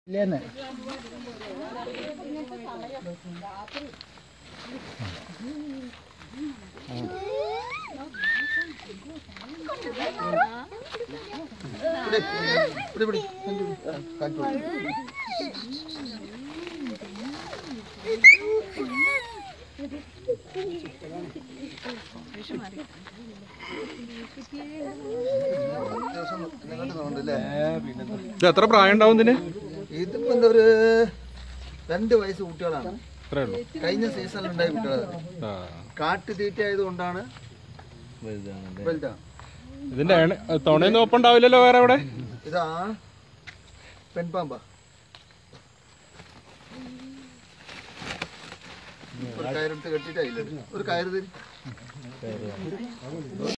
ഇല്ലേന്ന് ഇത് എത്ര പ്രായം ഉണ്ടാവും ഇതിന് ഇതിപ്പോ എന്താ ഒരു രണ്ട് വയസ്സ് കുട്ടികളാണ് അത്രേ ഉള്ളൂ കഴിഞ്ഞ സീസണിൽ ഉണ്ടായ കുട്ടികളാണ് ആ. കാട്ടുതീറ്റ ആയതുകൊണ്ടാണ് വലുതാണ് ഇതിന്റെ ഏണ- തുണയൊന്നും ഒപ്പം ഉണ്ടാവില്ലല്ലോ വേറെ എവിടെ ഇതാ പെൺപാമ്പ ഒരു കയറെടുത്ത് കെട്ടിട്ടായില്ല ഒരു കയറ് തരും